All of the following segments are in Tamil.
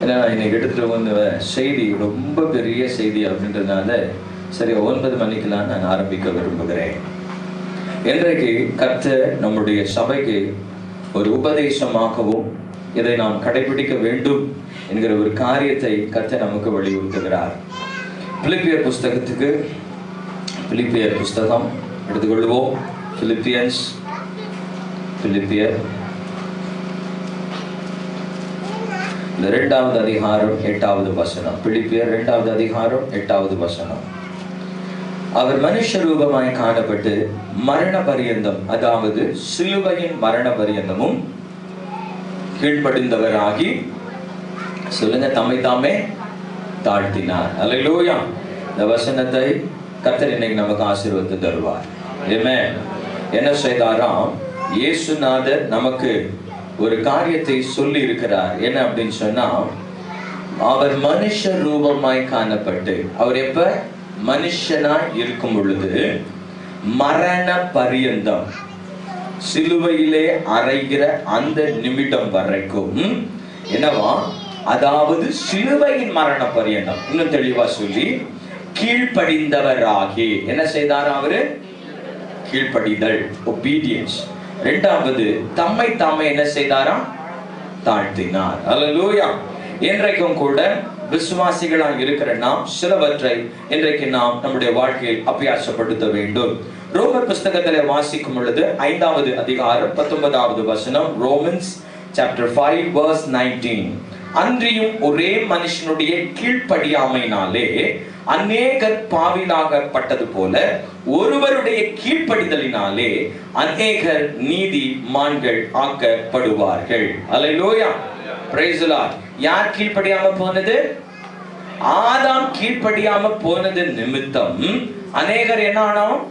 ஏன்னா இன்னைக்கு எடுத்துட்டு வந்த செய்தி ரொம்ப பெரிய செய்தி அப்படின்றதுனால சரி ஒன்பது மணிக்கெல்லாம் நான் ஆரம்பிக்க விரும்புகிறேன் இன்றைக்கு கர்த்தர் நம்முடைய சபைக்கு ஒரு உபதேசமாகவும் இதை நாம் கடைபிடிக்க வேண்டும் என்கிற ஒரு காரியத்தை கர்த்தர் நமக்கு வலியுறுத்துகிறார் பிலிப்பியர் புஸ்தகத்துக்கு பிலிப்பியர் புஸ்தகம் எடுத்துக்கொள்வோம் பிலிப்பியன்ஸ் பிலிப்பியர் இந்த இரண்டாவது அதிகாரம் எட்டாவது வசனம் பிலிப்பியர் இரண்டாவது அதிகாரம் எட்டாவது வசனம் அவர் மனுஷ ரூபமாய் காணப்பட்டு மரண பரியந்தம் அதாவது சிலுவையின் மரண பரியந்தமும் கீழ்ப்படிந்தவராகி சொல்லுங்க தம்மை தாமே தாழ்த்தினார் அல்லேலூயா இந்த வசனத்தை கர்த்தர் இன்னைக்கு நமக்கு ஆசீர்வத்து தருவார் Amen. என்ன செய்தாராம் இயேசுநாதர் நமக்கு ஒரு காரியத்தை சொல்லி இருக்கிறார் என்ன அப்படின்னு சொன்னா அவர் மனுஷ ரூபமாய் காணப்பட்டு அவர் எப்ப மனுஷனாய் இருக்கும் பொழுது மரண பரியந்தம் சிலுவையிலே அறைகிற அந்த நிமிடம் வரைக்கும் என்னவா அதாவது சிலுவையின் மரண பரியந்தம் இன்னும் தெளிவா சொல்லி கீழ்ப்படிந்தவராகி என்ன செய்தார் அவரு கீழ்ப்படிதல் ஒபீடியன்ஸ் இரண்டாவது தம்மை தாமே என்ன செய்தாராம் தாழ்த்தினார் அல்லேலூயா இன்றைக்கும் கூட விசுவாசிகளாக இருக்கிற நாம் சிலவற்றை இன்றைக்கு நாம் நம்முடைய வாழ்க்கையில் அபியாசப்படுத்த வேண்டும் ரோமர் புஸ்தகத்தில் வாசிக்கும் பொழுது ஐந்தாவது அதிகாரம் பத்தொன்பதாவது வசனம் Romans chapter five verse nineteen அன்றியும் ஒரே மனுஷனுடைய கீழ்ப்படியாமையினாலே அநேகர் பாவிலாகப்பட்டது போல ஒருவருடைய கீழ்ப்படிதலினாலே அநேகர் நீதி மான்கள் ஆக்கப்படுவார்கள் அல்லேலூயா பிரைஸ் யார் கீழ்ப்படியாம போனது ஆதாம் கீழ்ப்படியாம போனது நிமித்தம் அநேகர் என்ன ஆனோம்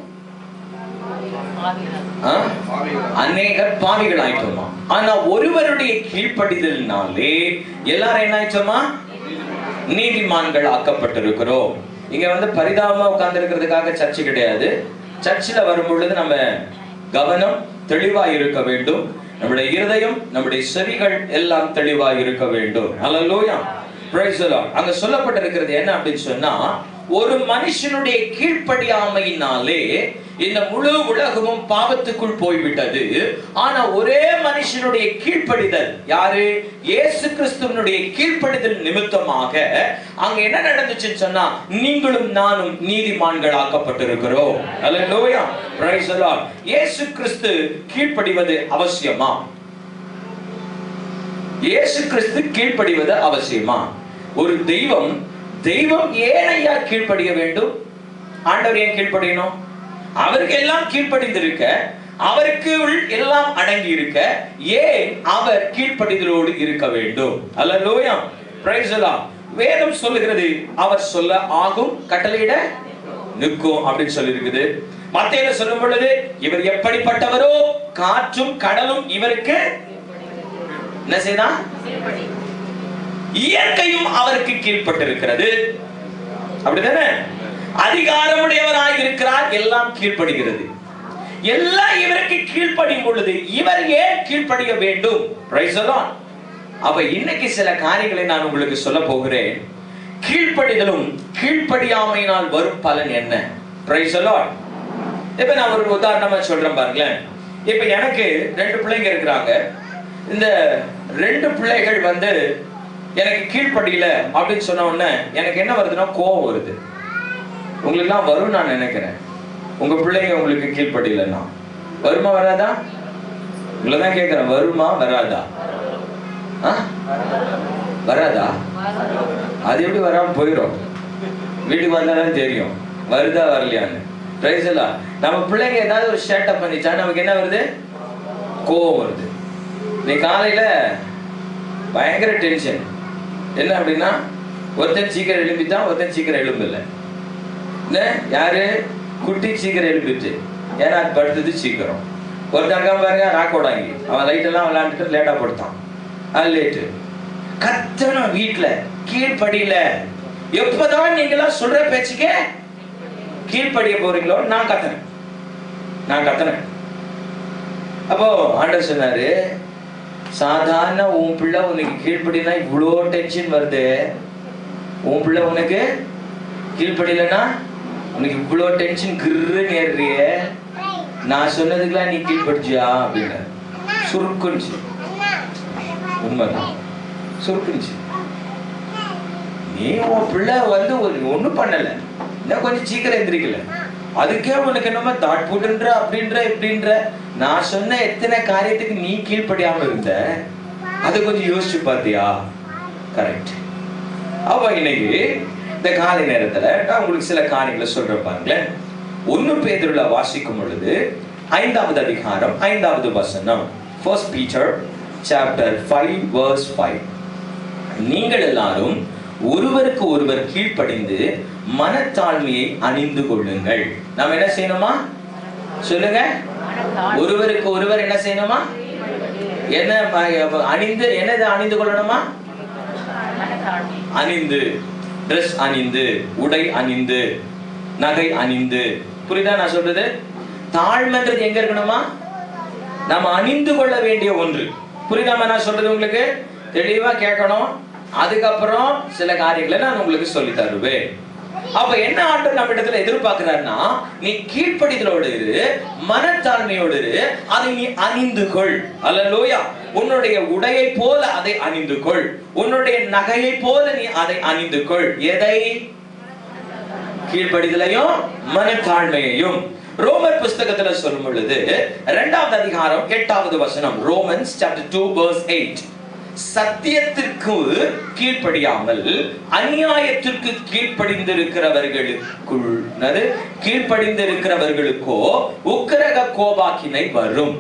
ஆ? அநேகர் பாவிகள் ஆயிட்டோமா ஆனா ஒருவருடைய கீழ்ப்படிதலினாலே எல்லாரும் என்ன ஆயிட்டோமா நீதிமான்கள் ஆக்கப்பட்டிருக்கிறோம் இங்க வந்து பரிதாபமா உட்கார்ந்து இருக்கிறதுக்காக சர்ச்சு கிடையாது சர்ச்சில் வரும் பொழுது நம்ம கவனம் தெளிவா இருக்க வேண்டும் நம்முடைய இருதயம் நம்முடைய செவிகள் எல்லாம் தெளிவா இருக்க வேண்டும் அல்லேலூயா பிரைஸ் அங்க சொல்லப்பட்டிருக்கிறது என்ன அப்படின்னு சொன்னா ஒரு மனுஷனுடைய கீழ்ப்படியாமையினாலே இந்த முழு உலகமும் பாவத்துக்குள் போய்விட்டது ஆனா ஒரே மனுஷனுடைய கீழ்ப்படிதல் யாரு இயேசு கிறிஸ்துவனுடைய கீழ்ப்படிதல் நிமித்தமாக அங்க என்ன நடந்துச்சுன்னு சொன்னா நீங்களும் நானும் நீதிமான்கள் ஆக்கப்பட்டிருக்கிறோம் அல்லேலூயா பிரைஸ் இயேசு கிறிஸ்து கீழ்ப்படிவது அவசியமா இயேசு கிறிஸ்து கீழ்ப்படிவது அவசியமா ஒரு தெய்வம் தெய்வம் ஏன் ஐயா கீழ்ப்படிய வேண்டும் ஆண்டவர் ஏன் கீழ்ப்படியணும் அவருக்கு எல்லாம் கீழ்ப்படிந்திருக்க அவருக்கு உள் எல்லாம் அடங்கி இருக்க ஏன் அவர் கீழ்ப்படிதலோடு இருக்க வேண்டும் அல்ல பிரைஸ் வேதம் சொல்லுகிறது அவர் சொல்ல ஆகும் கட்டளையிட நிற்கும் அப்படின்னு சொல்லி இருக்குது மத்தையில சொல்லும் பொழுது இவர் எப்படிப்பட்டவரோ காற்றும் கடலும் இவருக்கு என்ன செய்தான் இயற்கையும் அவருக்கு கீழ்ப்பட்டிருக்கிறது அப்படிதானே அதிகாரமுடையவராய் இருக்கிறார் எல்லாம் கீழ்ப்படுகிறது எல்லாம் இவருக்கு கீழ்ப்படியும் பொழுது இவர் ஏன் கீழ்ப்படிய வேண்டும் Praise the Lord. அப்ப இன்னைக்கு சில காரியங்களை நான் உங்களுக்கு சொல்ல போகிறேன் கீழ்ப்படிதலும் கீழ்ப்படியாமையினால் வரும் பலன் என்ன Praise the Lord. இப்ப நான் ஒரு உதாரணமா சொல்றேன் பாருங்களேன் இப்ப எனக்கு ரெண்டு பிள்ளைங்க இருக்கிறாங்க இந்த ரெண்டு பிள்ளைகள் வந்து எனக்கு கீழ்ப்படியில அப்படின்னு சொன்ன உடனே எனக்கு என்ன வருதுன்னா கோவம் வருது உங்களுக்குலாம் வரும் நான் நினைக்கிறேன் உங்க பிள்ளைங்க உங்களுக்கு கீழ்ப்படியிலன்னா வருமா வராதா உங்களை தான் கேட்கிறேன் வருமா வராதா ஆ? வராதா அது எப்படி வராம போயிடும் வீட்டுக்கு வந்தாதான் தெரியும் வருதா வரலையான்னு பிரைஸ் நம்ம பிள்ளைங்க ஏதாவது ஒரு ஷேட்டப் பண்ணிச்சா நமக்கு என்ன வருது கோவம் வருது நீ காலையில பயங்கர டென்ஷன் என்ன அப்படின்னா ஒருத்தன் சீக்கிரம் எழும்பிட்டான் ஒருத்தன் சீக்கிரம் எழும்பல என்ன யாரு குட்டி சீக்கிரம் எழுப்பிட்டு ஏன்னா அது படுத்தது சீக்கிரம் ஒருத்தன் இருக்கான் பாருங்க ராக்கோடாங்கி அவன் லைட்டெல்லாம் விளையாண்டுட்டு லேட்டா படுத்தான் அது லேட்டு கத்தணும் வீட்டுல கீழ்ப்படியில எப்பதான் நீங்களாம் சொல்ற பேச்சுக்கே கீழ்ப்படிய போறீங்களோ நான் கத்துறேன் நான் கத்துறேன் அப்போ ஆண்டவர் சொன்னாரு சாதாரண உன் பிள்ளை உனக்கு கீழ்ப்படினா இவ்வளோ டென்ஷன் வருது உன் பிள்ளை உனக்கு கீழ்ப்படியலனா உனக்கு இவ்வளோ டென்ஷன் கிருன்னு ஏறுறிய நான் சொன்னதுக்கெல்லாம் நீ கீழ்ப்படிச்சியா அப்படின்னு சுருக்குன்ச்சு உண்மைதான் சுருக்குன்ச்சு நீ உன் பிள்ளை வந்து ஒரு ஒண்ணும் பண்ணல இன்னும் கொஞ்சம் சீக்கிரம் எந்திரிக்கல அதுக்கே உனக்கு என்னமோ தாட் போட்டுன்ற அப்படின்ற இப்படின்ற நான் சொன்ன எத்தனை காரியத்துக்கு நீ கீழ்ப்படியாம இருந்த அது கொஞ்சம் யோசிச்சு பார்த்தியா கரெக்ட் அப்ப இன்னைக்கு இந்த காலை நேரத்துல நான் உங்களுக்கு சில காரியங்களை சொல்றேன் பாருங்களேன் ஒன்னு பேதுருல வாசிக்கும் பொழுது ஐந்தாவது அதிகாரம் ஐந்தாவது வசனம் first Peter chapter five verse five நீங்கள் எல்லாரும் ஒருவருக்கு ஒருவர் கீழ்ப்படிந்து மனத்தாழ்மையை அணிந்து கொள்ளுங்கள் நாம் என்ன செய்யணுமா சொல்லுங்க ஒருவருக்கு ஒருவர் என்ன செய்யணுமா என்ன ம- அணிந்து என்னது அணிந்து கொள்ளணுமா அணிந்து ட்ரெஸ் அணிந்து உடை அணிந்து நகை அணிந்து புரியுதா நான் சொல்றது தாழ்மைன்றது எங்க இருக்கணுமா நம்ம அணிந்து கொள்ள வேண்டிய ஒன்று புரியுதாமா நான் சொல்றது உங்களுக்கு தெளிவா கேட்கணும் அதுக்கப்புறம் சில காரியங்களை நான் உங்களுக்கு சொல்லி தருவேன் அப்ப என்ன ஆண்டு நம்ம இடத்துல எதிர்பார்க்கிறாருன்னா நீ கீழ்ப்படிதலோடு இரு மனத்தாழ்மையோடு இரு அதை நீ அணிந்து கொள் அல்லலோயா உன்னுடைய உடையை போல அதை அணிந்து கொள் உன்னுடைய நகையை போல நீ அதை அணிந்து கொள் எதை கீழ்ப்படிதலையும் மனத்தாழ்மையையும் ரோமர் புஸ்தகத்துல சொல்லும் பொழுது இரண்டாவது அதிகாரம் எட்டாவது வசனம் Romans chapter two verse eight சத்தியத்திற்கு கீழ்ப்படியாமல் அநியாயத்திற்கு கீழ்ப்படிந்திருக்கிறவர்களுக்குள் என்னது? கீழ்ப்படிந்திருக்கிறவர்களுக்கோ உக்கிரக கோபாக்கினை வரும்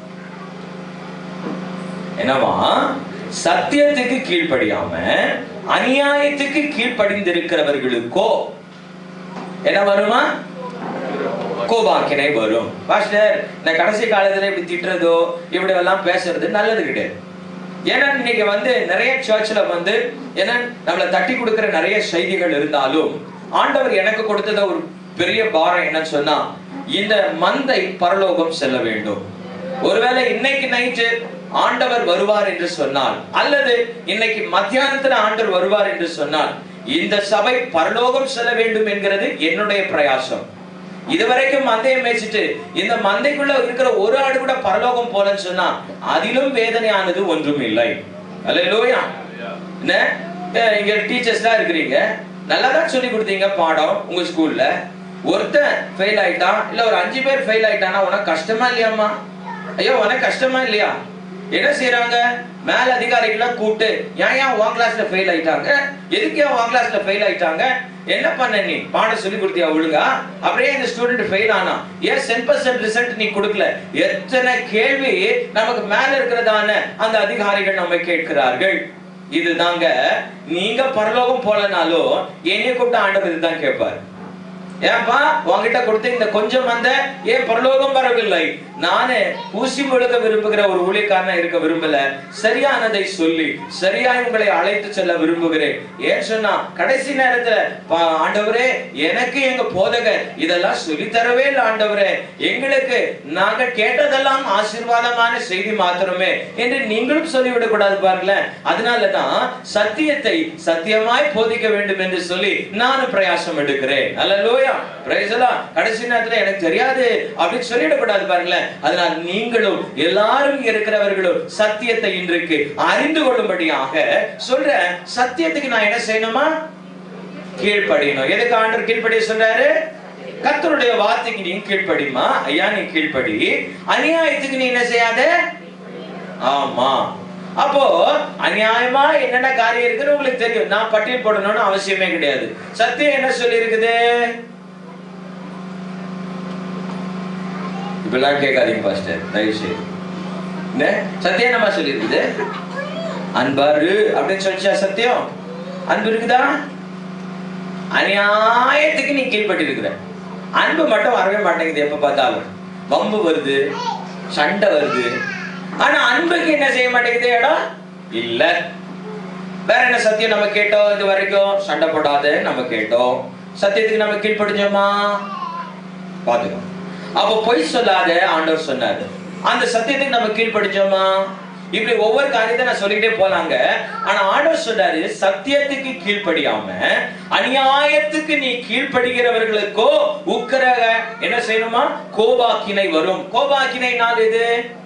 என்னவா சத்தியத்துக்கு கீழ்ப்படியாம அநியாயத்துக்கு கீழ்ப்படிந்திருக்கிறவர்களுக்கோ என்ன வருமா கோபாக்கினை வரும் பாஸ்டர் இந்த கடைசி காலத்துல இப்படி திட்டுறதோ இப்படி எல்லாம் பேசுறது நல்லது கிடையாது ஏன்னா இன்னைக்கு வந்து நிறைய சர்ச்சில் வந்து ஏன்னா நம்மளை தட்டி கொடுக்கிற நிறைய செய்திகள் இருந்தாலும் ஆண்டவர் எனக்கு கொடுத்தத ஒரு பெரிய பாரம் என்னன்னு சொன்னா இந்த மந்தை பரலோகம் செல்ல வேண்டும் ஒருவேளை இன்னைக்கு நைட்டு ஆண்டவர் வருவார் என்று சொன்னால் அல்லது இன்னைக்கு மத்தியானத்துல ஆண்டவர் வருவார் என்று சொன்னால் இந்த சபை பரலோகம் செல்ல வேண்டும் என்கிறது என்னுடைய பிரயாசம் இதுவரைக்கும் மந்தையை மேய்ச்சிட்டு இந்த மந்தைக்குள்ள இருக்கிற ஒரு ஆடு கூட பரலோகம் போலன்னு சொன்னா அதிலும் வேதனையானது ஒன்றும் இல்லை அல்லேலூயா என்ன அஹ் இங்க டீச்சர்ஸ் தான் இருக்கிறீங்க நல்லா தான் சொல்லி கொடுத்தீங்க பாடம் உங்க ஸ்கூல்ல ஒருத்தன் ஃபெயில் ஆயிட்டான் இல்ல ஒரு அஞ்சு பேர் ஃபெயில் ஆயிட்டானா உனக்கு கஷ்டமா இல்லையாம்மா ஐயோ உனக்கு கஷ்டமா இல்லையா என்ன செய்யறாங்க மேல அதிகாரிகளை கூப்பிட்டு ஏன் ஏன் உன் கிளாஸ்ல ஃபெயில் ஆயிட்டாங்க எதுக்கு ஏன் உன் கிளாஸ்ல ஃபெயில் ஆயிட்டாங்க என்ன பண்ண நீ பாடம் சொல்லி கொடுத்தியா ஒழுங்கா அப்படியே இந்த ஸ்டூடெண்ட் ஃபெயில் ஆனா ஏன் சென் பர்சன்ட் ரிசல்ட் நீ கொடுக்கல எத்தனை கேள்வி நமக்கு மேல இருக்கிறதான அந்த அதிகாரிகள் நம்ம கேட்கிறார்கள் இதுதாங்க நீங்க பரலோகம் போலனாலும் என்னைய கூப்பிட்டு ஆண்டவர் இதுதான் கேட்பார் ஏன்பா உன்கிட்ட கொடுத்த இந்த கொஞ்சம் வந்த ஏன் பரலோகம் வரவில்லை நானே ஊசி முழுக்க விரும்புகிற ஒரு ஊழியக்காரனா இருக்க விரும்பல சரியானதை சொல்லி சரியாய் உங்களை அழைத்து செல்ல விரும்புகிறேன் ஏன் சொன்னா கடைசி நேரத்துல பா- ஆண்டவரே எனக்கு எங்க போதகர் இதெல்லாம் சொல்லி தரவே இல்லை ஆண்டவரே எங்களுக்கு நாங்க கேட்டதெல்லாம் ஆசீர்வாதமான செய்தி மாத்திரமே என்று நீங்களும் சொல்லிவிடக் கூடாது பாருங்களேன் அதனாலதான் சத்தியத்தை சத்தியமாய் போதிக்க வேண்டும் என்று சொல்லி நானும் பிரயாசம் எடுக்கிறேன் அல்லலூயா பிரைசலா கடைசி நேரத்துல எனக்கு தெரியாது அப்படின்னு சொல்லிடக்கூடாது பாருங்களேன் அதனால் நீங்களும் எல்லாரும் இங்க இருக்கிறவர்களும் சத்தியத்தை இன்றைக்கு அறிந்து கொள்ளும்படியாக சொல்ற சத்தியத்துக்கு நான் என்ன செய்யணுமா கீழ்ப்படியணும் எதுக்கு ஆண்டவர் கீழ்ப்படிய சொல்றாரு கர்த்தருடைய வார்த்தைக்கு நீ கீழ்ப்படிமா ஐயா நீ கீழ்ப்படி அநியாயத்துக்கு நீ என்ன செய்யாத ஆமா அப்போ அநியாயமா என்னென்ன காரியம் இருக்குன்னு உங்களுக்கு தெரியும் நான் பட்டியல் போடணும்னு அவசியமே கிடையாது சத்தியம் என்ன சொல்லி இருக்குது இப்பெல்லாம் கேட்காதீங்க பாஸ்டர் தயவு செய்து என்ன சத்தியம் என்னமா சொல்லி இருக்குது அன்பாரு அப்படின்னு சொல்லிச்சா சத்தியம் அன்பு இருக்குதா அநியாயத்துக்கு நீ கீழ்பட்டு இருக்கிற அன்பு மட்டும் வரவே மாட்டேங்குது எப்ப பார்த்தாலும் வம்பு வருது சண்டை வருது ஆனா அன்புக்கு என்ன செய்ய மாட்டேங்குது இடம் இல்ல வேற என்ன சத்தியம் நம்ம கேட்டோம் இது வரைக்கும் சண்டை போடாத நம்ம கேட்டோம் சத்தியத்துக்கு நம்ம கீழ்ப்படிஞ்சோமா பாத்துக்கோ அப்ப பொய் சொல்லாத ஆண்டவர் சொன்னாரு அந்த சத்தியத்துக்கு நம்ம கீழ்ப்படிஞ்சோமா இப்படி ஒவ்வொரு காரியத்தை நான் சொல்லிட்டே போலாங்க ஆனா ஆண்டவர் சொல்றாரு சத்தியத்துக்கு கீழ்ப்படியாம அநியாயத்துக்கு நீ கீழ்ப்படுகிறவர்களுக்கோ உக்கரக என்ன செய்யணுமா கோபாக்கினை வரும் கோபாக்கினை நாள் எது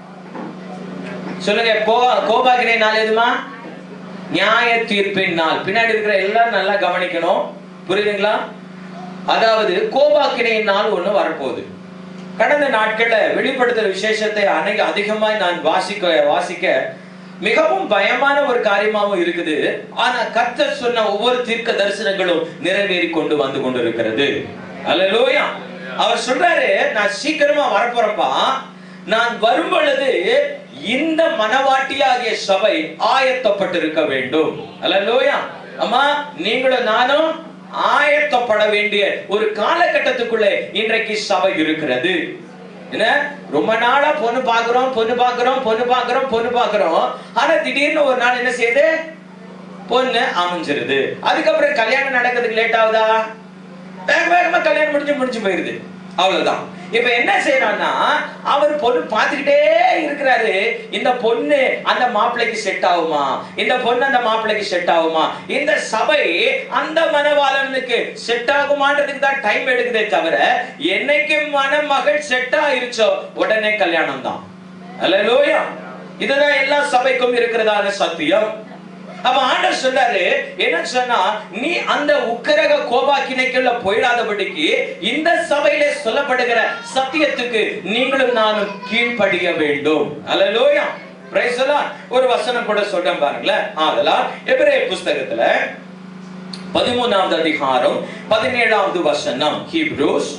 சொல்லுங்க கோ- கோபாக்கினை நாள் எதுமா நியாய தீர்ப்பின் நாள் பின்னாடி இருக்கிற எல்லாரும் நல்லா கவனிக்கணும் புரியுதுங்களா அதாவது கோபாக்கினையின் நாள் ஒண்ணு வரப்போகுது கடந்த நாட்கள்ல வெளிப்படுத்தல் விசேஷத்தை அன்னைக்கு அதிகமாய் நான் வாசிக்க வாசிக்க மிகவும் பயமான ஒரு காரியமாவும் இருக்குது ஆனா கர்த்தர் சொன்ன ஒவ்வொரு தீர்க்க தரிசனங்களும் நிறைவேறி கொண்டு வந்து கொண்டிருக்கிறது அல்லேலூயா அவர் சொல்றாரு நான் சீக்கிரமா வரப்போறப்பா நான் வரும் பொழுது இந்த மனவாட்டியாகிய சபை ஆயத்தப்பட்டிருக்க வேண்டும் அல்லேலூயா அம்மா நீங்களும் நானும் ஆயத்தப்பட வேண்டிய ஒரு காலகட்டத்துக்குள்ளே இன்றைக்கு சபை இருக்கிறது என்ன ரொம்ப நாளா பொண்ணு பாக்குறோம் பொண்ணு பாக்குறோம் பொண்ணு பாக்குறோம் பொண்ணு பாக்குறோம் ஆனா திடீர்னு ஒரு நாள் என்ன செய்யுது பொண்ணு அமைஞ்சிருது அதுக்கப்புறம் கல்யாணம் நடக்கிறதுக்கு லேட் ஆகுதா வேக வேகமா கல்யாணம் முடிஞ்சு முடிஞ்சு போயிருது அவ்வளவுதான் இப்ப என்ன செய்யறான்னா அவர் பொண்ணு பார்த்துக்கிட்டே இருக்கிறாரு இந்த பொண்ணு அந்த மாப்பிள்ளைக்கு செட் ஆகுமா இந்த பொண்ணு அந்த மாப்பிள்ளைக்கு செட் ஆகுமா இந்த சபை அந்த மனவாளனுக்கு செட் ஆகுமான்றதுக்கு தான் டைம் எடுக்குதே தவிர என்னைக்கு மணமகள் செட் ஆயிருச்சோ உடனே கல்யாணம் தான் அல்லேலூயா இதுதான் எல்லா சபைக்கும் இருக்கிறதான சத்தியம் அப்ப ஆண்டவர் சொன்னாரு என்ன சொன்னா நீ அந்த உக்கரக கோபாக்கினைக்குள்ள போயிடாதபடிக்கு இந்த சபையிலே சொல்லப்படுகிற சத்தியத்துக்கு நீங்களும் நானும் கீழ்ப்படிய வேண்டும் அல்லேலூயா பிரைஸ் எல்லாம் ஒரு வசனம் கூட சொல்றேன் பாருங்களேன் அதெல்லாம் எபிரேய புஸ்தகத்துல பதிமூணாவது அதிகாரம் பதினேழாவது வசனம் Hebrews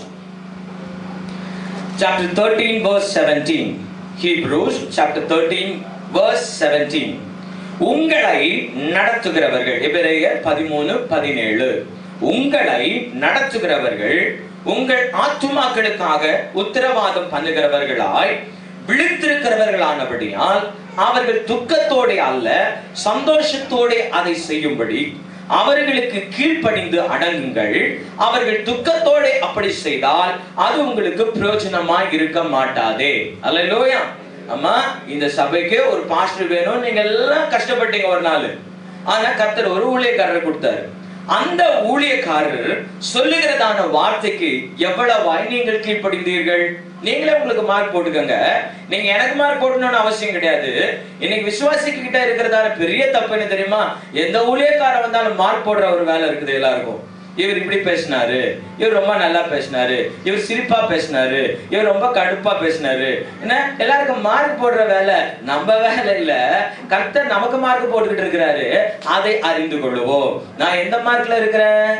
chapter 13 verse 17 Hebrews chapter 13 verse 17 உங்களை நடத்துகிறவர்கள் எபிரேயர் பதிமூணு பதினேழு உங்களை நடத்துகிறவர்கள் உங்கள் ஆத்துமாக்களுக்காக உத்தரவாதம் பண்ணுகிறவர்களாய் விழித்திருக்கிறவர்களானபடியால் அவர்கள் துக்கத்தோட அல்ல சந்தோஷத்தோட அதை செய்யும்படி அவர்களுக்கு கீழ்ப்படிந்து அடங்குங்கள் அவர்கள் துக்கத்தோட அப்படி செய்தால் அது உங்களுக்கு பிரயோஜனமாய் இருக்க மாட்டாதே அல்லையா அம்மா இந்த சபைக்கு ஒரு பாஸ்டர் வேணும் நீங்க எல்லாம் கஷ்டப்பட்டீங்க ஒரு நாள் ஆனா கர்த்தர் ஒரு ஊழியக்காரரை கொடுத்தாரு அந்த ஊழியக்காரர் சொல்லுகிறதான வார்த்தைக்கு எவ்வளவாய் நீங்கள் கீழ்ப்படிந்தீர்கள் நீங்களே உங்களுக்கு மார்க் போட்டுக்கோங்க நீங்க எனக்கு மார்க் போடணும்னு அவசியம் கிடையாது இன்னைக்கு விசுவாசிக்கு கிட்ட இருக்கிறதான பெரிய தப்பு என்ன தெரியுமா எந்த ஊழியக்காரன் வந்தாலும் மார்க் போடுற ஒரு வேலை இருக்குது எல்லாருக்கும் இவர் இப்படி பேசினாரு இவர் ரொம்ப நல்லா பேசினாரு இவர் சிரிப்பா பேசினாரு இவர் ரொம்ப கடுப்பா பேசினாரு என்ன எல்லாருக்கும் மார்க் போடுற வேலை நம்ம வேலை இல்ல கர்த்தர் நமக்கு மார்க் போட்டுக்கிட்டு இருக்கிறாரு அதை அறிந்து கொள்ளுவோம் நான் எந்த மார்க்ல இருக்கிறேன்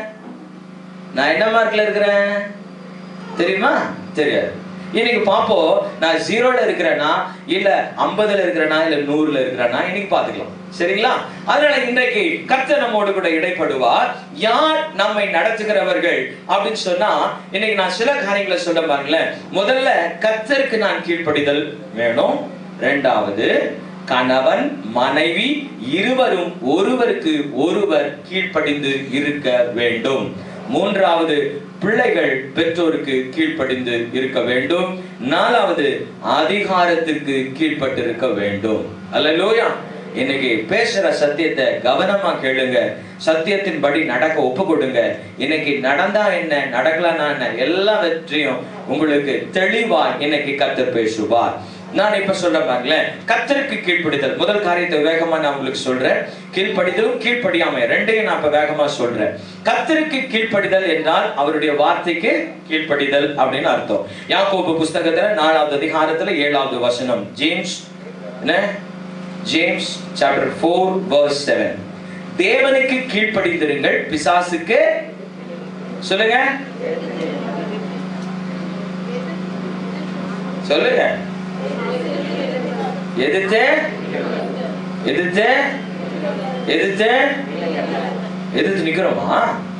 நான் என்ன மார்க்ல இருக்கிறேன் தெரியுமா தெரியாது இன்னைக்கு பாப்போம் நான் ஜீரோல இருக்கிறேனா இல்ல ஐம்பதுல இருக்கிறேனா இல்ல நூறுல இருக்கிறேனா இன்னைக்கு பாத்துக்கலாம் சரிங்களா அதனால இன்றைக்கு கர்த்தர் நம்மோடு கூட இடைப்படுவார் யார் நம்மை நடத்துகிறவர்கள் அப்படின்னு சொன்னா இன்னைக்கு நான் சில காரியங்களை சொல்ல பாருங்களேன் முதல்ல கர்த்தருக்கு நான் கீழ்ப்படிதல் வேணும் ரெண்டாவது கணவன் மனைவி இருவரும் ஒருவருக்கு ஒருவர் கீழ்ப்படிந்து இருக்க வேண்டும் மூன்றாவது பிள்ளைகள் பெற்றோருக்கு கீழ்ப்படிந்து இருக்க வேண்டும் நாலாவது அதிகாரத்திற்கு கீழ்ப்பட்டிருக்க வேண்டும் அல்லேலூயா இன்னைக்கு பேசுற சத்தியத்தை கவனமா கேளுங்க சத்தியத்தின்படி நடக்க ஒப்பு கொடுங்க இன்னைக்கு நடந்தா என்ன நடக்கலன்னா என்ன எல்லாவற்றையும் உங்களுக்கு தெளிவா இன்னைக்கு கத்தர் பேசுவார் நான் இப்ப சொல்ற பாருங்களேன் கத்தருக்கு கீழ்ப்படிதல் முதல் காரியத்தை வேகமா நான் உங்களுக்கு சொல்றேன் கீழ்ப்படிதலும் கீழ்ப்படியாமை ரெண்டையும் நான் இப்ப வேகமா சொல்றேன் கத்தருக்கு கீழ்ப்படிதல் என்றால் அவருடைய வார்த்தைக்கு கீழ்ப்படிதல் அப்படின்னு அர்த்தம் யாக்கோபு புஸ்தகத்துல நாலாவது அதிகாரத்துல ஏழாவது வசனம் ஜேம்ஸ் என்ன James chapter four verse seven தேவனுக்கு கீழ்ப்படிந்திருங்கள் பிசாசுக்கு சொல்லுங்க சொல்லுங்க எதிர்த்து எதிர்த்து எதிர்த்து எதிர்த்து நிக்கிறோமா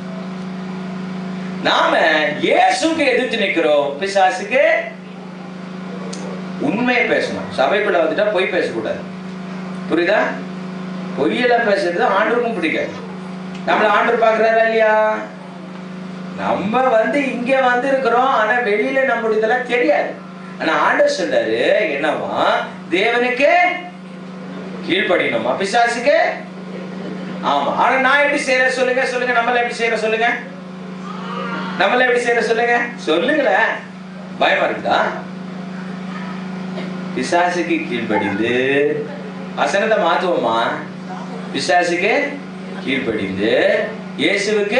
நாம இயேசுக்கு எதிர்த்து நிக்கிறோம் பிசாசுக்கு உண்மையை பேசணும் சபைக்குள்ள வந்துட்டா பொய் பேசக்கூடாது புரியுதா பொய்யெல்லாம் பேசுறது ஆண்டருக்கும் பிடிக்காது நம்மள ஆண்டர் பாக்குறாரா இல்லையா நம்ம வந்து இங்க வந்து இருக்கிறோம் ஆனா வெளியில நம்மளுடைய இதெல்லாம் தெரியாது ஆனா ஆண்டர் சொல்றாரு என்னவா தேவனுக்கு கீழ்ப்படியணுமா பிசாசுக்கு ஆமா ஆனா நான் எப்படி செய்யறேன் சொல்லுங்க சொல்லுங்க நம்மள எப்படி செய்யற சொல்லுங்க நம்மள எப்படி செய்யற சொல்லுங்க சொல்லுங்களேன் பயமா இருக்குதா பிசாசுக்கு கீழ்ப்படிந்து வசனத்தை மாத்துவோமா பிசாசுக்கு கீழ்ப்படிந்து இயேசுவுக்கு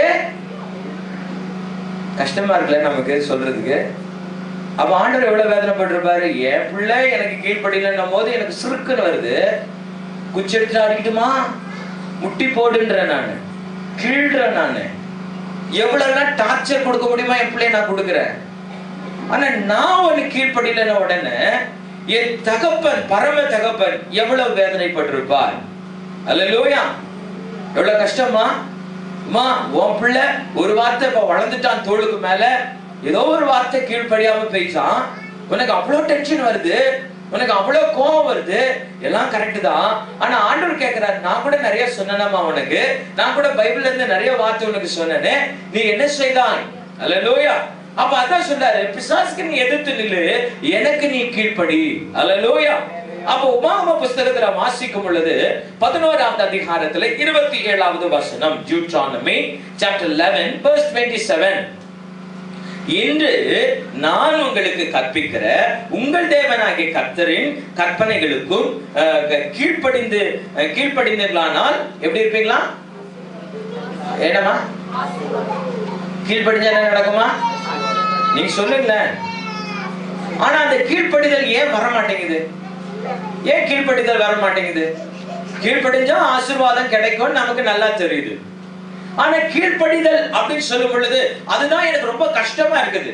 கஷ்டமா இருக்குல்ல நமக்கு சொல்றதுக்கு அப்ப ஆண்டவர் எவ்வளவு வேதனைப்பட்டிருப்பாரு என் பிள்ளை எனக்கு கீழ்ப்படியலன்னும் போது எனக்கு சுருக்குன்னு வருது குச்சி எடுத்துட்டு அடிக்கட்டுமா முட்டி போடுன்றேன் நானு கீழ்றேன் நானு எவ்வளவுலாம் டார்ச்சர் கொடுக்க முடியுமா என் பிள்ளைய நான் கொடுக்குறேன் ஆனா நான் ஒண்ணு கீழ்ப்படியலன உடனே என் தகப்பன் பரம தகப்பன் எவ்வளவு வேதனைப்பட்டிருப்பார் அல்லேலூயா எவ்வளவு கஷ்டமா அம்மா உன் பிள்ளை ஒரு வார்த்தை இப்ப வளர்ந்துட்டான் தோளுக்கு மேல ஏதோ ஒரு வார்த்தை கீழ்ப்படியாம போயிட்டான் உனக்கு அவ்வளவு டென்ஷன் வருது உனக்கு அவ்வளவு கோவம் வருது எல்லாம் கரெக்ட் தான் ஆனா ஆண்டவர் கேக்குறாரு நான் கூட நிறைய சொன்னேனம்மா உனக்கு நான் கூட பைபிள்ல இருந்து நிறைய வார்த்தை உனக்கு சொன்னேனே நீ என்ன செய்தாய் அல்லேலூயா அப்ப அதான் சொல்றாரு பிசாசுக்கு நீ எதிர்த்து நில்லு எனக்கு நீ கீழ்ப்படி அல்லேலூயா அப்ப உபாகம புஸ்தகத்துல வாசிக்கும் பொழுது பதினோராவது அதிகாரத்துல இருபத்தி ஏழாவது வசனம் Deuteronomy chapter eleven verse twenty seven இன்று நான் உங்களுக்கு கற்பிக்கிற உங்கள் தேவனாகிய கர்த்தரின் கற்பனைகளுக்கும் அஹ், க- கீழ்ப்படிந்து அஹ், கீழ்ப்படிந்தீர்களானால் எப்படி இருப்பீங்களா என்னம்மா கீழ்ப்படிஞ்சா என்ன நடக்குமா நீங்க சொல்லுங்களேன் ஆனா அந்த கீழ்ப்படிதல் ஏன் வர மாட்டேங்குது ஏன் கீழ்ப்படிதல் வர மாட்டேங்குது கீழ்ப்படிஞ்சா ஆசீர்வாதம் கிடைக்கும் நமக்கு நல்லா தெரியுது ஆனா கீழ்ப்படிதல் அப்படின்னு சொல்லும் பொழுது அதுதான் எனக்கு ரொம்ப கஷ்டமா இருக்குது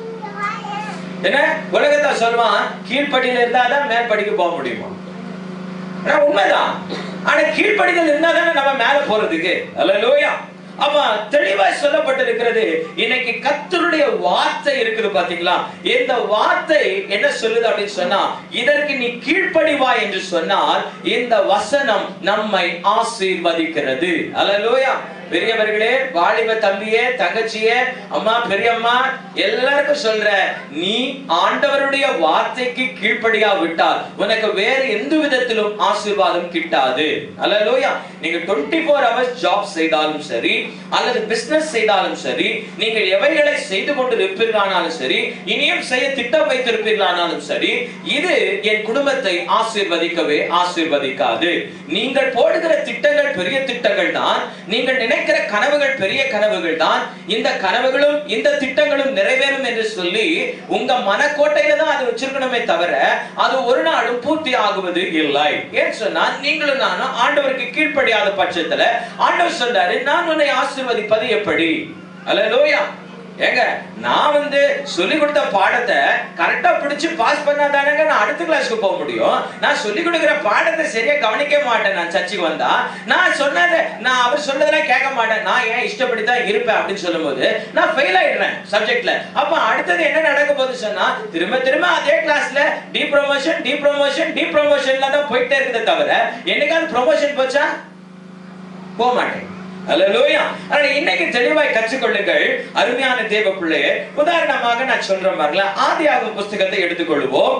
என்ன உலகத்தை சொல்லுவான் கீழ்ப்படியில இருந்தாதான் மேல் படிக்க போக முடியுமா ஆனா உண்மைதான் ஆனா கீழ்ப்படிதல் இருந்தா தானே நம்ம மேல போறதுக்கு அல்ல அப்ப தெளிவாய் சொல்லப்பட்டிருக்கிறது இன்னைக்கு கர்த்தருடைய வார்த்தை இருக்குது பாத்தீங்களா இந்த வார்த்தை என்ன சொல்லுது அப்படின்னு சொன்னா இதற்கு நீ கீழ்ப்படிவா என்று சொன்னால் இந்த வசனம் நம்மை ஆசீர்வதிக்கிறது அல்லேலூயா பெரியவர்களே வாலிப தம்பியே தங்கச்சியே அம்மா பெரியம்மா எல்லாருக்கும் சொல்ற நீ ஆண்டவருடைய வார்த்தைக்கு கீழ்ப்படியா விட்டால் உனக்கு வேற எந்த விதத்திலும் ஆசீர்வாதம் கிட்டாது அல்லேலூயா நீங்க 24 ஃபோர் ஹவர்ஸ் ஜாப் செய்தாலும் சரி அல்லது பிசினஸ் செய்தாலும் சரி நீங்கள் எவைகளை செய்து கொண்டு இருப்பீர்களானாலும் சரி இனியும் செய்ய திட்டம் வைத்திருப்பீர்களானாலும் சரி இது என் குடும்பத்தை ஆசீர்வதிக்கவே ஆசீர்வதிக்காது நீங்கள் போடுகிற திட்டங்கள் பெரிய திட்டங்கள் தான் நீங்கள் நினைக்கிற கனவுகள் பெரிய கனவுகள் தான் இந்த கனவுகளும் இந்த திட்டங்களும் நிறைவேறும் என்று சொல்லி உங்க மனக்கோட்டையில தான் அது வச்சிருக்கணுமே தவிர அது ஒரு நாளும் பூர்த்தி ஆகுவது இல்லை ஏன் சொன்னா நீங்களும் நானும் ஆண்டவருக்கு கீழ்ப்படியாத பட்சத்துல ஆண்டவர் சொல்றாரு நான் உன்னை ஆசீர்வதிப்பது எப்படி அல்லேலூயா ஏங்க நான் வந்து சொல்லி கொடுத்த பாடத்தை கரெக்டா பிடிச்சு பாஸ் பண்ணாதானங்க நான் அடுத்த கிளாஸ்க்கு போக முடியும் நான் சொல்லி கொடுக்கிற பாடத்தை சரியா கவனிக்க மாட்டேன் நான் சர்ச்சுக்கு வந்தா நான் சொன்னதை நான் அவர் சொன்னதெல்லாம் கேட்க மாட்டேன் நான் ஏன் இஷ்டப்படி தான் இருப்பேன் அப்படின்னு சொல்லும்போது நான் ஃபெயில் ஆயிடுறேன் சப்ஜெக்ட்ல அப்ப அடுத்தது என்ன நடக்க போகுது சொன்னா திரும்ப திரும்ப அதே கிளாஸ்ல de promotion de promotion de ப்ரொமோஷன்ல தான் போயிட்டே இருக்குதே தவிர என்னைக்காவது ப்ரொமோஷன் போச்சா போக மாட்டேன் அல்லேலூயா ஆனா இன்னைக்கு தெளிவாய் கற்றுக்கொள்ளுங்கள் அருமையான தேவ பிள்ளையே உதாரணமாக நான் சொல்ற மாதிரில ஆதியாகம புஸ்தகத்தை எடுத்துக்கொள்வோம்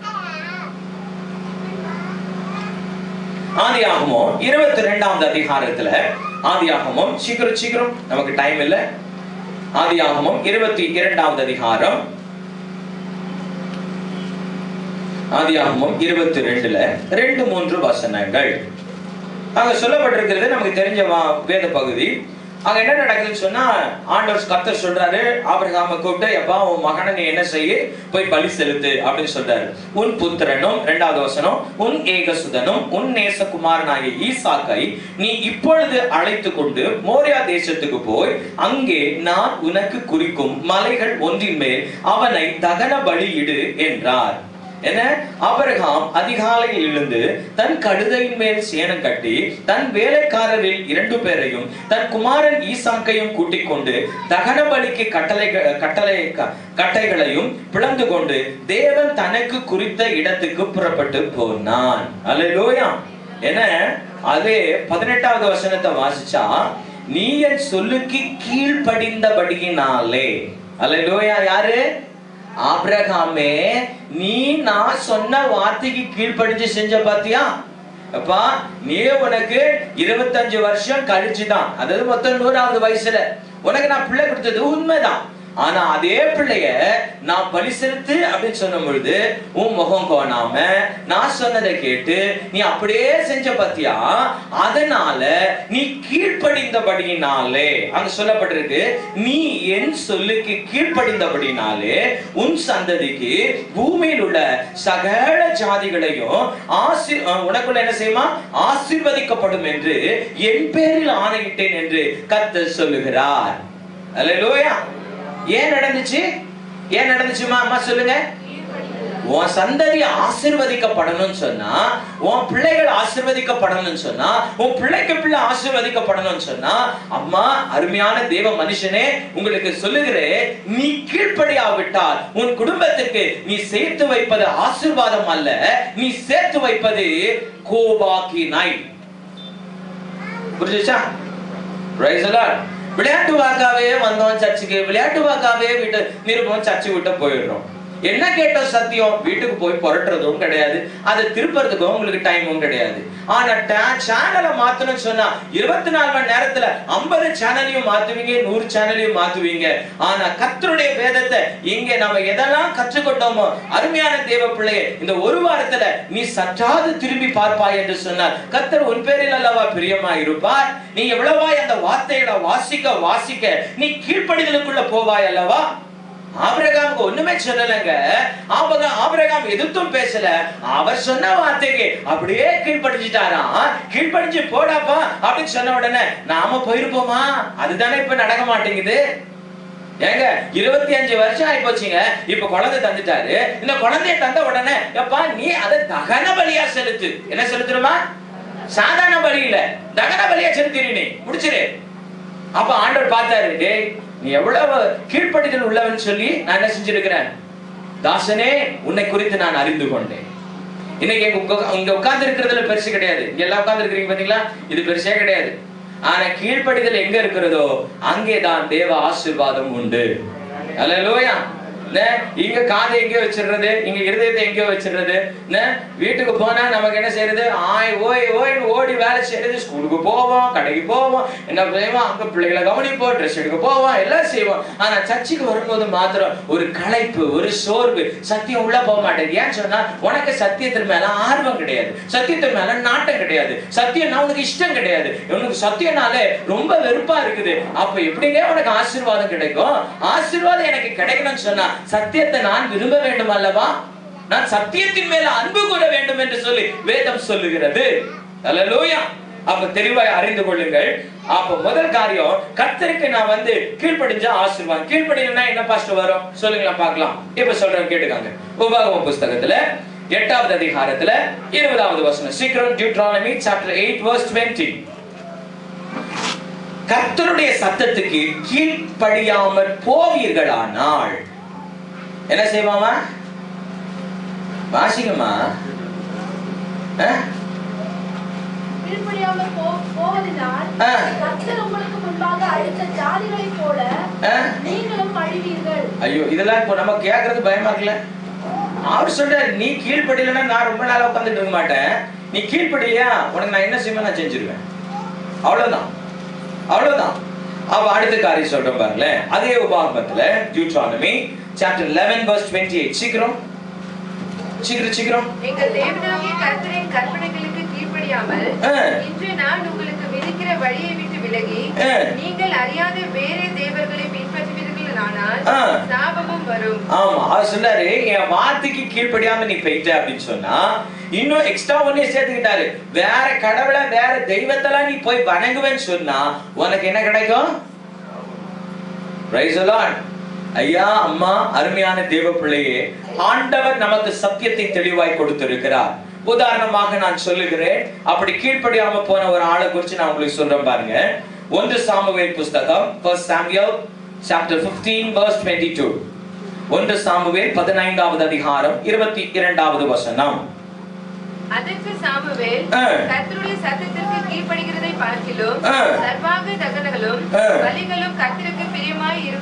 ஆதியாகமம் இருபத்தி ரெண்டாவது அதிகாரத்துல ஆதியாகமம் சீக்கிரம் சீக்கிரம் நமக்கு டைம் இல்ல ஆதியாகமம் இருபத்தி இரண்டாவது அதிகாரம் ஆதியாகமம் இருபத்தி ரெண்டுல ரெண்டு மூன்று வசனங்கள் அங்க சொல்லப்பட்டிருக்கிறது நமக்கு தெரிஞ்ச வா- வேத பகுதி அங்க என்ன நடக்குதுன்னு சொன்னா ஆண்டவர் கர்த்தர் சொல்றாரு ஆபிரகாம கூப்பிட்டு எப்பா உன் மகனை நீ என்ன செய்ய போய் பலி செலுத்து அப்படின்னு சொல்றாரு உன் புத்திரனும் இரண்டாவது வசனம் உன் ஏகசுதனும் உன் நேசகுமாரனாகிய ஈசாக்கை நீ இப்பொழுது அழைத்து கொண்டு மோரியா தேசத்துக்கு போய் அங்கே நான் உனக்கு குறிக்கும் மலைகள் ஒன்றின் மேல் அவனை தகன பலியிடு என்றார் என்ன ஆபிரகாம் அதிகாலையில் எழுந்து தன் கழுதையின் மேல் சேணம் கட்டி தன் வேலைக்காரரில் இரண்டு பேரையும் தன் குமாரன் ஈசாக்கையும் கூட்டிக் கொண்டு தகன பலிக்கு கட்டளை கட்டளை க- கட்டைகளையும் பிளந்து கொண்டு தேவன் தனக்கு குறித்த இடத்துக்கு புறப்பட்டு போனான் அல்லேலூயா என்ன அதே பதினெட்டாவது வசனத்தை வாசிச்சா நீ என் சொல்லுக்கு கீழ்ப்படிந்தபடியினாலே அல்லேலூயா யாரு ஆபிரகாமே நீ நான் சொன்ன வார்த்தைக்கு கீழ்ப்படிஞ்சு செஞ்ச பாத்தியா அப்பா நீ உனக்கு இருபத்தஞ்சு வருஷம் கழிச்சுதான் அதாவது மொத்தம் நூறாவது வயசுல உனக்கு நான் பிள்ளை கொடுத்தது உண்மைதான் ஆனா அதே பிள்ளைய நான் பலி செலுத்து அப்படின்னு சொன்ன பொழுது உன் முகம் கோணாம நான் சொன்னதை கேட்டு நீ அப்படியே செஞ்ச பத்தியா அதனால நீ கீழ்ப்படிந்தபடியினாலே அங்க சொல்லப்பட்டிருக்கு நீ என் சொல்லுக்கு கீழ்ப்படிந்தபடினாலே உன் சந்ததிக்கு பூமியில் உள்ள சகல ஜாதிகளையும் ஆசி அஹ் உனக்குள்ள என்ன செய்யுமா ஆசீர்வதிக்கப்படும் என்று என் பேரில் ஆணையிட்டேன் என்று கர்த்தர் சொல்லுகிறார் அல்லேலூயா ஏன் நடந்துச்சு ஏன் நடந்துச்சுமா அம்மா சொல்லுங்க உன் சந்ததி ஆசிர்வதிக்கப்படணும்னு சொன்னா உன் பிள்ளைகள் ஆசிர்வதிக்கப்படணும்னு சொன்னா உன் பிள்ளைக்கு பிள்ளை ஆசிர்வதிக்கப்படணும்னு சொன்னா அம்மா அருமையான தேவ மனுஷனே உங்களுக்கு சொல்லுகிறேன் நீ கீழ்ப்படியாவிட்டால் உன் குடும்பத்துக்கு நீ சேர்த்து வைப்பது ஆசீர்வாதம் அல்ல நீ சேர்த்து வைப்பது கோபாக்கினாய் புரிஞ்சுச்சா Praise the Lord. விளையாட்டு வாக்காவே வந்தோம் சர்ச்சுக்கு விளையாட்டு வாக்காவே வீட்டு நிருபம் சர்ச்சு விட்டு போயிடுறோம் என்ன கேட்டோம் சத்தியம் வீட்டுக்கு போய் புரட்டுறதும் கிடையாது அதை திருப்பறதுக்கும் உங்களுக்கு டைமும் கிடையாது ஆனா சேனலை மாத்தணும்னு சொன்னா இருபத்தி நாலு மணி நேரத்துல ஐம்பது சேனலையும் மாத்துவீங்க நூறு சேனலையும் மாத்துவீங்க ஆனா கர்த்தருடைய வேதத்தை இங்க நம்ம எதெல்லாம் கற்றுக்கொண்டோமோ அருமையான தேவ பிள்ளையே இந்த ஒரு வாரத்துல நீ சற்றாது திரும்பி பார்ப்பாய் என்று சொன்னார் கர்த்தர் உன் பேரில் அல்லவா பிரியமா இருப்பார் நீ எவ்வளவாய் அந்த வார்த்தைகளை வாசிக்க வாசிக்க நீ கீழ்ப்படிதலுக்குள்ள போவாய் அல்லவா ஆபிரகாமுக்கு ஒண்ணுமே சொல்லலைங்க ஆபக ஆபிரகாம் எதிர்த்தும் பேசல அவர் சொன்ன வார்த்தைக்கு அப்படியே கீழ்ப்படிஞ்சிட்டாராம் கீழ்ப்படிஞ்சு போடாப்பா அப்படின்னு சொன்ன உடனே நாம போயிருப்போமா அதுதானே இப்ப நடக்க மாட்டேங்குது ஏங்க இருபத்தி அஞ்சு வருஷம் ஆகி போச்சுங்க இப்ப குழந்தை தந்துட்டாரு இந்த குழந்தைய தந்த உடனே எப்பா நீ அதை தகன பலியா செலுத்து என்ன செலுத்துறமா சாதாரண பலி இல்ல தகன பலியா செலுத்திரு நீ முடிச்சிரு அப்ப ஆண்டவர் பார்த்தாரு டேய் நீ எவ்வளவு கீழ்ப்படிதல் உள்ளவன் சொல்லி நான் என்ன செஞ்சிருக்கிறேன் தாசனே உன்னை குறித்து நான் அறிந்து கொண்டேன் இன்னைக்கு இங்க உட்கா- இங்க உட்கார்ந்து இருக்கிறதுல பெருசு கிடையாது இங்க எல்லாம் உட்கார்ந்து இருக்கிறீங்க பாத்தீங்களா இது பெருசே கிடையாது ஆனா கீழ்ப்படிதல் எங்க இருக்கிறதோ அங்கேதான் தேவ ஆசீர்வாதம் உண்டு அல்லேலூயா என்ன? இங்க காதை எங்கேயோ வச்சிடுறது இங்க இருதயத்தை எங்கேயோ வச்சிடுறது என்ன? வீட்டுக்கு போனா நமக்கு என்ன செய்யறது ஆய் ஓய் ஓய்னு ஓடி வேலை செய்யறது ஸ்கூலுக்கு போவோம் கடைக்கு போவோம் என்ன செய்வோம் அங்க பிள்ளைகளை கவனிப்போம் ட்ரெஸ் எடுக்க போவோம் எல்லாம் செய்வோம் ஆனா சர்ச்சுக்கு வரும்போது மாத்திரம் ஒரு களைப்பு ஒரு சோர்வு சத்தியம் உள்ள போக மாட்டேங்குது ஏன்னு சொன்னா உனக்கு சத்தியத்தின் மேல ஆர்வம் கிடையாது சத்தியத்தின் மேல நாட்டம் கிடையாது சத்தியம்னா உனக்கு இஷ்டம் கிடையாது உனக்கு சத்தியம்னாலே ரொம்ப வெறுப்பா இருக்குது அப்ப எப்படிங்க உனக்கு ஆசீர்வாதம் கிடைக்கும் ஆசீர்வாதம் எனக்கு கிடைக்கணும்னு சொன்னா சத்தியத்தை நான் விரும்ப வேண்டும் அல்லவா நான் சத்தியத்தின் மேல அன்பு கூற வேண்டும் என்று சொல்லி வேதம் சொல்லுகிறது அல்லேலூயா அப்ப தெளிவாய் அறிந்து கொள்ளுங்கள் அப்ப முதல் காரியம் கர்த்தருக்கு நான் வந்து கீழ்ப்படிஞ்சா ஆசீர்வாதம் கீழ்ப்படினா என்ன பாஸ்டர் வரும் சொல்லுங்களா பார்க்கலாம் இப்ப சொல்றேன் கேட்டுக்காங்க உபாகம புஸ்தகத்துல எட்டாவது அதிகாரத்துல இருபதாவது வசனம் சீக்கிரம் Deuteronomy chapter eight verse twenty கர்த்தருடைய சத்தத்துக்கு கீழ்ப்படியாமல் போவீர்களானால் என்ன செய்வாமா வாசிங்கம்மா ஆ? கீழ்ப்படியாமல் போ- போவதினால் ஆ. கர்த்தர் உங்களுக்கு முன்பாக அழித்த ஜாதிகளைப் போல ஆ? நீங்களும் அழிவீர்கள் ஐயோ இதெல்லாம் இப்போ நம்ம கேட்கறது பயமா இருக்குல்ல அவர் சொல்றாரு நீ கீழ்ப்படியலைன்னா நான் ரொம்ப நாளா உட்காந்துட்டு இருக்க மாட்டேன் நீ கீழ்ப்படியா உனக்கு நான் என்ன செய்வேன் நான் செஞ்சிருவேன் அவ்வளவுதான் அவ்வளவுதான் அவ அடுத்த காரியம் சொல்றேன் பாருங்களேன் அதே உபாகமத்துல டியூட்ரானமி சாப்டர் 11 verse 28 சீக்கிரம் சீக்கிரம் சீக்கிரம் எங்கள் தேவனாகிய கர்த்தரின் கற்பனைகளுக்கு கீழ்ப்படியாமல் ஆ. இன்று நான் உங்களுக்கு விதிக்கிற வழியை விட்டு விலகி ஆ. நீங்கள் அறியாத வேறே தேவர்களை பின்பற்றுவீர்களானால் ஆ. சாபமும் வரும் ஆமா அவர் சொன்னாரு என் வார்த்தைக்கு கீழ்ப்படியாம நீ போயிட்ட அப்படின்னு சொன்னா இன்னும் எக்ஸ்ட்ரா ஒன்னே சேர்த்துக்கிட்டாரு வேற கடவுளை வேற தெய்வத்தெல்லாம் நீ போய் வணங்குவேன்னு சொன்னா உனக்கு என்ன கிடைக்கும் Praise the Lord. ஐயா அம்மா அருமையான தேவ பிள்ளையே ஆண்டவர் நமக்கு சத்தியத்தை தெளிவாய் கொடுத்திருக்கிறார் உதாரணமாக நான் சொல்லுகிறேன் அப்படி கீழ்ப்படியாம போன ஒரு ஆளை குறித்து நான் உங்களுக்கு சொல்றேன் பாருங்க ஒன்று சாமுவேல் புஸ்தகம் ஃபர்ஸ்ட் சாமுவேல் சாப்டர் 15 verse 22 ஒன்று சாமுவேல் பதினைந்தாவது அதிகாரம் இருபத்தி இரண்டாவது வசனம் அதற்கு சாமுவேல் ஆ. கர்த்தருடைய சத்தத்திற்கு கீழ்ப்படுகிறதை பார்க்கிலும் ஆ. சர்வாங்க தகனங்களும் ஆ. பலிகளும் கர்த்தருக்கு பிரியமாய் இருக்குமோ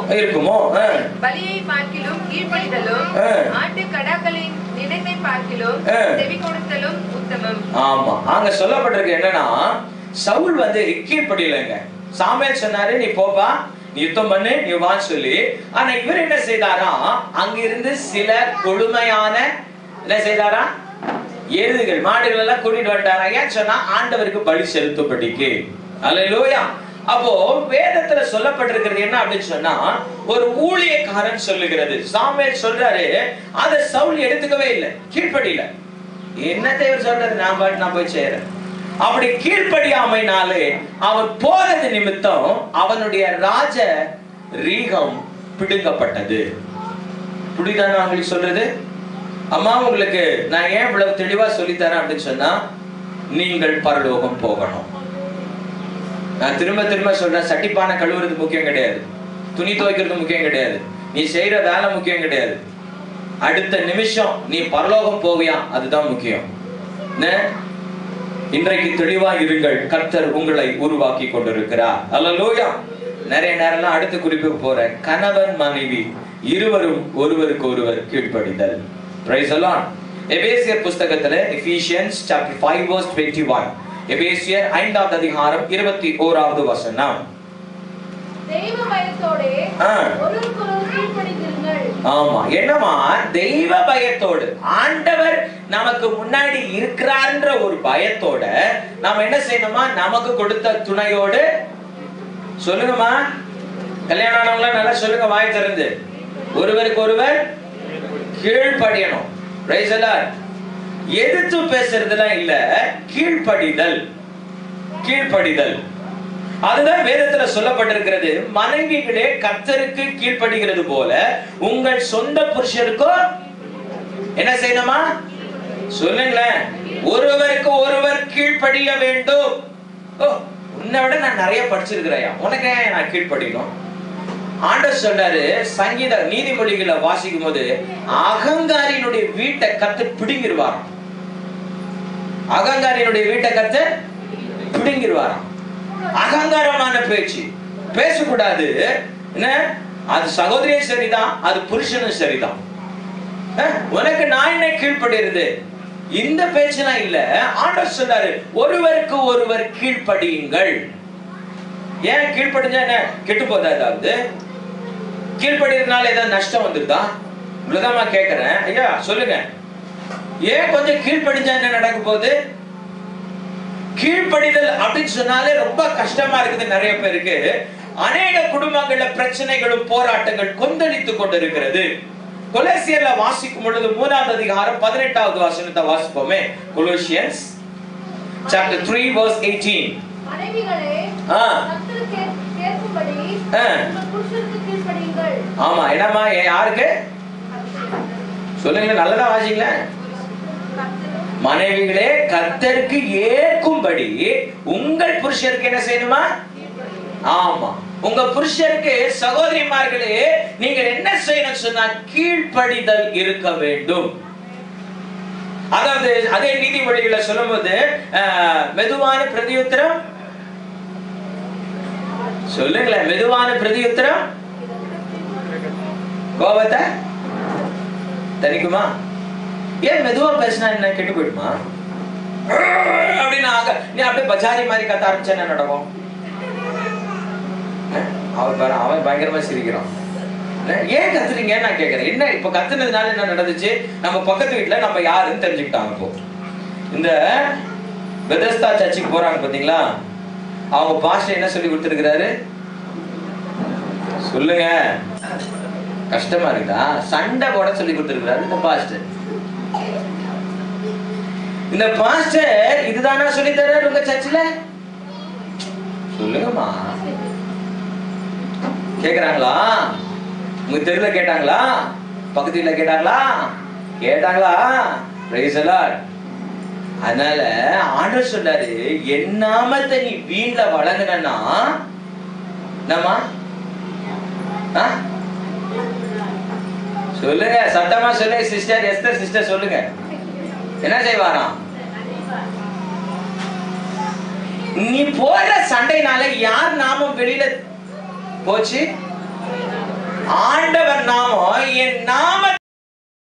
இருக்குமோ ஆ. பலியை பார்க்கிலும் கீழ்ப்படிதலும் ஆ. ஆட்டு கடாக்களின் நினைவை பார்க்கிலும் ஆ. செவி கொடுத்தலும் உத்தமம் ஆமா அங்க சொல்லப்பட்டிருக்கு என்னன்னா சவுல் வந்து கீழ்ப்படியலைங்க சாமுவேல் சொன்னாரு நீ போப்பா நீ யுத்தம் பண்ணு நீ வா சொல்லி ஆனா இவர் என்ன செய்தாரா அங்கிருந்து சில கொடுமையான என்ன செய்தாரா எருதுகள் மாடுகள் எல்லாம் கூட்டிட்டு வந்துட்டாரா ஏன் சொன்னா ஆண்டவருக்கு பலி செலுத்தப்படிக்கு அல்லேலூயா அப்போ வேதத்துல சொல்லப்பட்டிருக்கிறது என்ன அப்படின்னு சொன்னா ஒரு ஊழியக்காரன் சொல்லுகிறது சாமுவேல் சொல்றாரு அதை சவுல் எடுத்துக்கவே இல்லை கீழ்ப்படியில என்ன தேவர் சொல்றது நான் பாட்டு நான் போய் செய்யறேன் அப்படி கீழ்ப்படியாமைனாலே அவன் போனது நிமித்தம் அவனுடைய ராஜ ரீகம் பிடுங்கப்பட்டது புரியுதானே அவங்களுக்கு சொல்றது அம்மா உங்களுக்கு நான் ஏன் இவ்வளவு தெளிவா சொல்லித்தரேன் அப்படின்னு சொன்னா நீங்கள் பரலோகம் போகணும் நான் திரும்ப திரும்ப சொல்றேன் சட்டிப்பானை கழுவுறது முக்கியம் கிடையாது துணி துவைக்கிறது முக்கியம் கிடையாது நீ செய்யற வேலை முக்கியம் கிடையாது அடுத்த நிமிஷம் நீ பரலோகம் போவியா அதுதான் முக்கியம் என்ன? இன்றைக்கு தெளிவா இருங்கள் கர்த்தர் உங்களை உருவாக்கி கொண்டிருக்கிறார் அல்லலூயா நிறைய நேரம்லாம் அடுத்த குறிப்புக்கு போறேன் கணவன் மனைவி இருவரும் ஒருவருக்கு ஒருவர் கீழ்ப்படிதல் பிரைஸ் எல்லாம் எபேசியர் புஸ்தகத்துல எபிஷியன்ஸ் சாப்டர் 5 verse 21 எபேசியர் ஐந்தாவது அதிகாரம் இருபத்தி ஓராவது வசனம் தெய்வ பயத்தோடே ஆ. ஒருவருக்கொருவர் கீழ்ப்படிந்திருங்கள் ஆமா என்னமா தெய்வ பயத்தோடு ஆண்டவர் நமக்கு முன்னாடி இருக்கிறார்ன்ற ஒரு பயத்தோட நாம என்ன செய்யணுமா நமக்கு கொடுத்த துணையோடு சொல்லுங்கம்மா கல்யாணம் ஆனவங்கள நல்லா சொல்லுங்க வாய் திறந்து ஒருவருக்கு ஒருவர் கீழ்ப்படியணும் Praise the Lord. எதிர்த்து பேசுறதுலாம் இல்ல கீழ்ப்படிதல் கீழ்ப்படிதல் அதுதான் வேதத்துல சொல்லப்பட்டிருக்கிறது மனைவிகளே கர்த்தருக்கு கீழ்ப்படுகிறது போல உங்கள் சொந்த புருஷருக்கும் என்ன செய்யணுமா சொல்லுங்களேன் ஒருவருக்கு ஒருவர் கீழ்ப்படிய வேண்டும் ஓ உன்னை விட நான் நிறைய படிச்சிருக்கிறேன் உனக்கு ஏன் நான் கீழ்ப்படியணும் ஆண்டவர் சொல்றாரு சங்கீத நீதிமொழிகளை வாசிக்கும் போது அகங்காரியினுடைய வீட்டை கத்து பிடுங்கிருவாராம் அகங்காரியினுடைய வீட்டை கத்து பிடுங்கிருவாராம் அகங்காரமான பேச்சு பேசக்கூடாது என்ன அது சகோதரியும் சரிதான் அது புருஷனும் சரிதான் அஹ், உனக்கு நான் என்ன கீழ்ப்படுகிறது இந்த பேச்செல்லாம் இல்ல ஆண்டவர் சொல்றாரு ஒருவருக்கு ஒருவர் கீழ்ப்படியுங்கள் ஏன் கீழ்ப்படிஞ்சா என்ன கெட்டு போதா ஏதாவது கீழ்ப்படிறதுனால ஏதாவது நஷ்டம் வந்துருதா இவ்வளவுதாம்மா கேக்குறேன் ஐயா சொல்லுங்க ஏன் கொஞ்சம் கீழ்ப்படிஞ்சா என்ன நடக்க போகுது கீழ்ப்படிதல் அப்படின்னு சொன்னாலே ரொம்ப கஷ்டமா இருக்குது நிறைய பேருக்கு அநேக குடும்பங்கள்ல பிரச்சனைகளும் போராட்டங்கள் கொந்தளித்து கொண்டிருக்கிறது கொலேசியர்ல வாசிக்கும் பொழுது மூணாவது அதிகாரம் பதினெட்டாவது வசனத்தை வாசிப்போமே Colossians chapter three verse eighteen மனைவிகளே ஆ. கர்த்தருக்கு கேட்கும்படி ஆ. உங்கள் புருஷருக்கு கீழ்ப்படியுங்கள் ஆமா என்னம்மா ஏ- யாருக்கு சொல்லுங்களேன் நல்லதா வாசிங்களேன் மனைவிகளே கர்த்தருக்கு ஏற்கும்படி உங்கள் புருஷருக்கு என்ன செய்யணுமா ஆமா உங்க புருஷருக்கு சகோதரிமார்களே நீங்கள் என்ன செய்யணும் சொன்னா கீழ்ப்படிதல் இருக்க வேண்டும் அதாவது அதே நீதிமொழிகளை சொல்லும்போது ஆஹ், மெதுவான பிரதியுத்தரம் சொல்லுங்களேன் மெதுவான பிரதியுத்தரம் கோபத்தை தணிக்குமா ஏன் மெதுவா பேசினா என்ன கெட்டு போயிடுமா அப்படின்னு ஆக நீ அப்படியே பஜாரி மாதிரி கத்த ஆரம்பிச்சா என்ன நடக்கும் அஹ், அவன் பாரு அவன் பயங்கரமா சிரிக்கிறான் அஹ், ஏன் கத்துறீங்க நான் கேக்குறேன் என்ன இப்ப கத்துனதுனால என்ன நடந்துச்சு நம்ம பக்கத்து வீட்டுல நம்ம யாருன்னு தெரிஞ்சுக்கிட்டாங்க இப்போ இந்த பெதஸ்தா சர்ச்சுக்கு போறாங்க பாத்தீங்களா அவங்க பாஸ்டர் என்ன சொல்லி கொடுத்துருக்கிறாரு சொல்லுங்க கஷ்டமா இருக்குதா சண்டை போட சொல்லி கொடுத்துருக்கிறாரு இந்த பாஸ்டர் இந்த பாஸ்டர் இதுதானா சொல்லி தர்றாரு உங்க சர்ச்சில் சொல்லுங்கம்மா கேக்குறாங்களா உங்க தெருல கேட்டாங்களா பக்கத்து வீட்டுல கேட்டாங்களா கேட்டாங்களா Praise the Lord. அதனால ஆண்டவர் சொன்னாரு என் நாமத்தை நீ வீண்ல வழங்கினா என்னம்மா ஆ? சொல்லுங்க சத்தமா சொல்லுங்க சிஸ்டர் எஸ்தர் சிஸ்டர் சொல்லுங்க என்ன செய்வாராம் நீ போடுற சண்டைனால யார் நாமம் வெளியில போச்சு ஆண்டவர் நாமம் என் நாம